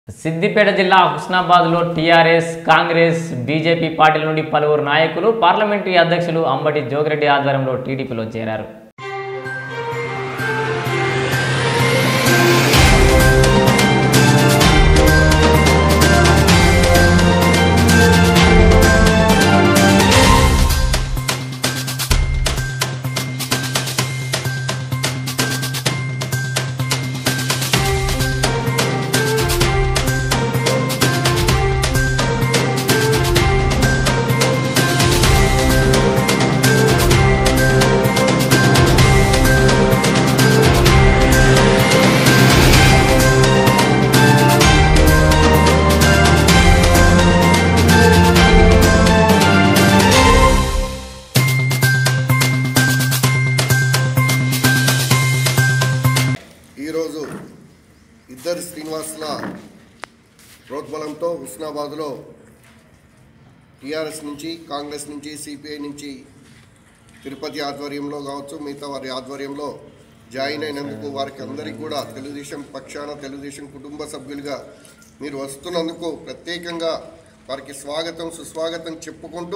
సిద్దిపేట జిల్లా హుస్నాబాద్లో TRS Congress BJP పార్టీల నుండి పలువురు నాయకులు పార్లమెంటరీ అధ్యక్షులు అంబటి జోగిరెడ్డి ఆధ్వర్యంలో టీడీపీలో చేరారు ఈరోజు ఇద్దరు శ్రీనివాసుల ప్రోద్బలంతో హుస్నాబాద్లో టీఆర్ఎస్ నుంచి కాంగ్రెస్ నుంచి సిపిఐ నుంచి తిరుపతి ఆధ్వర్యంలో కావచ్చు మిగతా వారి ఆధ్వర్యంలో జాయిన్ అయినందుకు వారికి అందరికీ కూడా తెలుగుదేశం పక్షాన తెలుగుదేశం కుటుంబ సభ్యులుగా మీరు వస్తున్నందుకు ప్రత్యేకంగా వారికి స్వాగతం సుస్వాగతం చెప్పుకుంటూ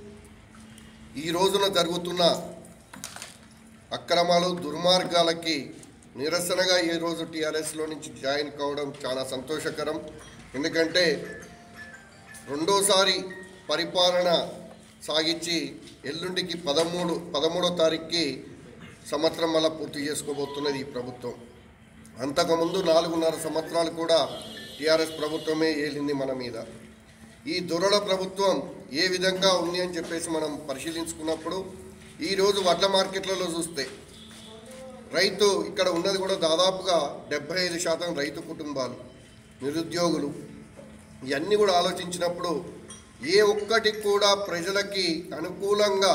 ఈ రోజున జరుగుతున్న అక్రమాలు దుర్మార్గాలకి నిరసనగా ఈరోజు టీఆర్ఎస్లో నుంచి జాయిన్ కావడం చాలా సంతోషకరం ఎందుకంటే రెండోసారి పరిపాలన సాగించి ఎల్లుండికి పదమూడు పదమూడో తారీఖుకి సంవత్సరం వల్ల పూర్తి చేసుకోబోతున్నది ఈ ప్రభుత్వం అంతకుముందు నాలుగున్నర సంవత్సరాలు కూడా టీఆర్ఎస్ ప్రభుత్వమే ఏలింది మన మీద ఈ దురల ప్రభుత్వం ఏ విధంగా ఉంది అని చెప్పేసి మనం పరిశీలించుకున్నప్పుడు ఈరోజు వడ్ల మార్కెట్లలో చూస్తే రైతు ఇక్కడ ఉన్నది కూడా దాదాపుగా డెబ్బై ఐదు శాతం రైతు కుటుంబాలు నిరుద్యోగులు ఇవన్నీ కూడా ఆలోచించినప్పుడు ఏ ఒక్కటి కూడా ప్రజలకి అనుకూలంగా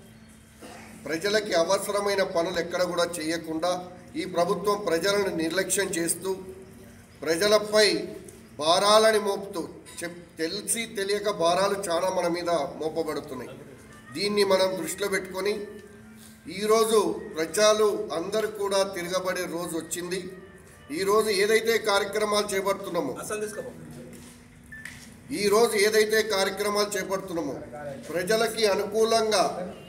ప్రజలకి అవసరమైన పనులు ఎక్కడ కూడా చేయకుండా ఈ ప్రభుత్వం ప్రజలను నిర్లక్ష్యం చేస్తూ ప్రజలపై భారాలని మోపుతూ చెప్ తెలిసి తెలియక భారాలు చాలా మన మీద మోపబడుతున్నాయి దీన్ని మనం దృష్టిలో పెట్టుకొని ఈరోజు ప్రజలు అందరూ కూడా తిరగబడే రోజు వచ్చింది ఈరోజు ఏదైతే కార్యక్రమాలు చేపడుతున్నామో ఈ రోజు ఏదైతే కార్యక్రమాలు చేపడుతున్నామో ప్రజలకి అనుకూలంగా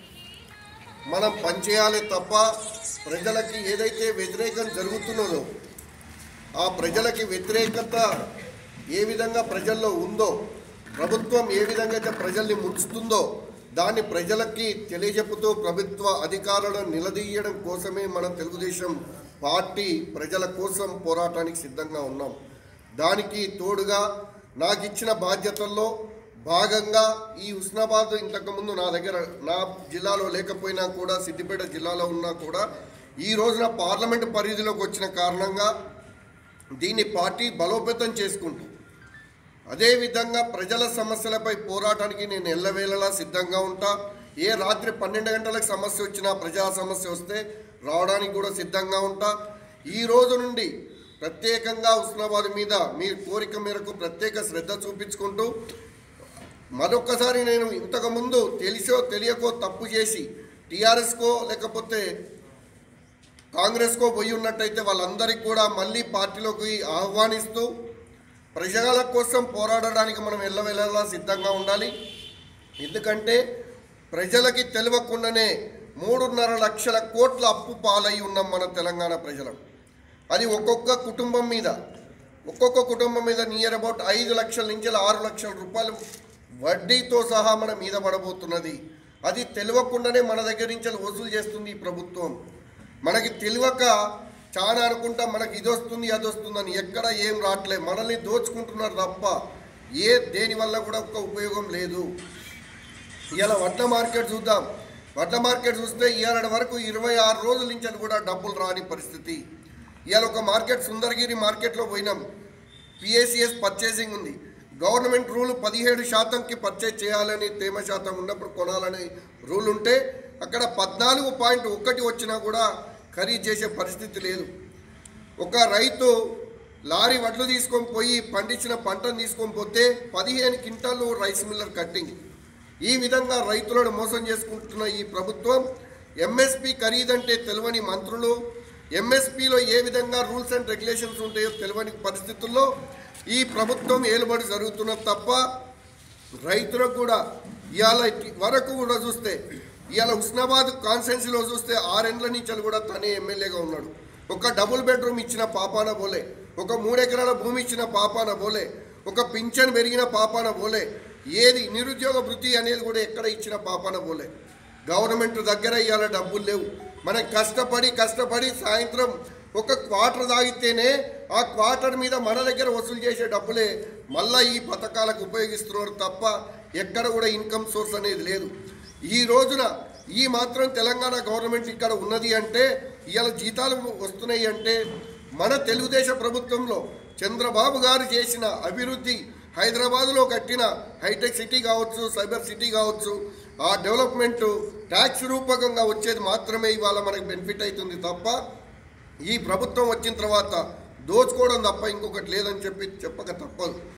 మనం పనిచేయాలి తప్ప ప్రజలకి ఏదైతే వ్యతిరేకం జరుగుతున్నదో ఆ ప్రజలకి వ్యతిరేకత ఏ విధంగా ప్రజల్లో ఉందో ప్రభుత్వం ఏ విధంగా అయితే ప్రజల్ని ముంచుతుందో దాన్ని ప్రజలకి తెలియజెప్పుతూ ప్రభుత్వ అధికారులను నిలదీయడం కోసమే మనం తెలుగుదేశం పార్టీ ప్రజల కోసం పోరాటానికి సిద్ధంగా ఉన్నాం దానికి తోడుగా నాకు ఇచ్చిన బాధ్యతల్లో భాగంగా ఈ ఉస్నాబాద్ ఇంతకుముందు నా దగ్గర నా జిల్లాలో లేకపోయినా కూడా సిద్దిపేట జిల్లాలో ఉన్నా కూడా ఈ రోజున పార్లమెంటు పరిధిలోకి వచ్చిన కారణంగా దీన్ని పార్టీ బలోపేతం చేసుకుంటూ అదేవిధంగా ప్రజల సమస్యలపై పోరాటానికి నేను ఎల్లవేళలా సిద్ధంగా ఉంటా ఏ రాత్రి పన్నెండు గంటలకు సమస్య వచ్చినా ప్రజా సమస్య వస్తే రావడానికి కూడా సిద్ధంగా ఉంటా ఈ రోజు నుండి ప్రత్యేకంగా ఉస్నాబాద్ మీద మీ కోరిక మేరకు ప్రత్యేక శ్రద్ధ చూపించుకుంటూ మరొక్కసారి నేను ఇంతకుముందు తెలిసో తెలియకో తప్పు చేసి టీఆర్ఎస్కో లేకపోతే కాంగ్రెస్కో పోయి ఉన్నట్టయితే వాళ్ళందరికీ కూడా మళ్ళీ పార్టీలోకి ఆహ్వానిస్తూ ప్రజల కోసం పోరాడడానికి మనం ఎల్లవెల్లలా సిద్ధంగా ఉండాలి ఎందుకంటే ప్రజలకి తెలియకుండానే మూడున్నర లక్షల కోట్ల అప్పు పాలై ఉన్నాం మన తెలంగాణ ప్రజలం అది ఒక్కొక్క కుటుంబం మీద ఒక్కొక్క కుటుంబం మీద నియర్ అబౌట్ ఐదు లక్షల నుంచి ఆరు లక్షల రూపాయలు వడ్డీతో సహా మన మీద పడబోతున్నది అది తెలియకుండానే మన దగ్గర నుంచి వసూలు చేస్తుంది ఈ ప్రభుత్వం మనకి తెలియక చాలా అనుకుంటా మనకి ఇది వస్తుంది అది వస్తుందని ఎక్కడ ఏం రావట్లే మనల్ని దోచుకుంటున్నారు తప్ప ఏ దేని వల్ల కూడా ఒక్క ఉపయోగం లేదు ఇవాళ వడ్ల మార్కెట్ చూద్దాం వడ్ల మార్కెట్ చూస్తే ఇవాళ వరకు ఇరవై ఆరు రోజుల నుంచి అది కూడా డబ్బులు రాని పరిస్థితి ఇవాళ ఒక మార్కెట్ సుందరగిరి మార్కెట్లో పోయినాం పిఏసిఎస్ పర్చేసింగ్ ఉంది గవర్నమెంట్ రూల్ పదిహేడు శాతంకి పర్చేజ్ చేయాలని తేమ శాతం ఉన్నప్పుడు కొనాలని రూల్ ఉంటే అక్కడ పద్నాలుగు పాయింట్ ఒకటి వచ్చినా కూడా ఖరీదు చేసే పరిస్థితి లేదు ఒక రైతు లారీ వడ్లు తీసుకొని పోయి పండించిన పంటను తీసుకొని పోతే పదిహేను క్వింటాలు రైస్ మిల్లర్ కట్టింగ్ ఈ విధంగా రైతులను మోసం చేసుకుంటున్న ఈ ప్రభుత్వం ఎంఎస్పి ఖరీదంటే తెలియని మంత్రులు ఎంఎస్పిలో ఏ విధంగా రూల్స్ అండ్ రెగ్యులేషన్స్ ఉంటాయో తెలియని పరిస్థితుల్లో ఈ ప్రభుత్వం ఏలుబడి జరుగుతున్నది తప్ప రైతులకు కూడా ఇవాళ వరకు కూడా చూస్తే ఇవాళ హుస్నాబాద్ కాన్స్టెన్సీలో చూస్తే ఆరేండ్ల నుంచి కూడా తనే ఎమ్మెల్యేగా ఉన్నాడు ఒక డబుల్ బెడ్రూమ్ ఇచ్చిన పాపాన బోలే ఒక మూడెకరాల భూమి ఇచ్చిన పాపాన బోలే ఒక పింఛన్ పెరిగిన పాపాన బోలే ఏది నిరుద్యోగ వృత్తి అనేది కూడా ఎక్కడ ఇచ్చిన పాపాన బోలే గవర్నమెంట్ దగ్గర ఇవాళ డబ్బులు లేవు మనం కష్టపడి కష్టపడి సాయంత్రం ఒక క్వార్టర్ తాగితేనే ఆ క్వార్టర్ మీద మన దగ్గర వసూలు చేసే డబ్బులే మళ్ళా ఈ పథకాలకు ఉపయోగిస్తున్నారు తప్ప ఎక్కడ కూడా ఇన్కమ్ సోర్స్ అనేది లేదు ఈ రోజున ఈ మాత్రం తెలంగాణ గవర్నమెంట్ ఇక్కడ ఉన్నది అంటే ఇవాళ జీతాలు వస్తున్నాయి అంటే మన తెలుగుదేశం ప్రభుత్వంలో చంద్రబాబు గారు చేసిన అభివృద్ధి హైదరాబాదులో కట్టిన హైటెక్ సిటీ కావచ్చు సైబర్ సిటీ కావచ్చు ఆ డెవలప్మెంట్ ట్యాక్స్ రూపకంగా వచ్చేది మాత్రమే ఇవాళ మనకు బెనిఫిట్ అవుతుంది తప్ప ఈ ప్రభుత్వం వచ్చిన తర్వాత దోచుకోవడం తప్ప ఇంకొకటి లేదని చెప్పి చెప్పక తప్పదు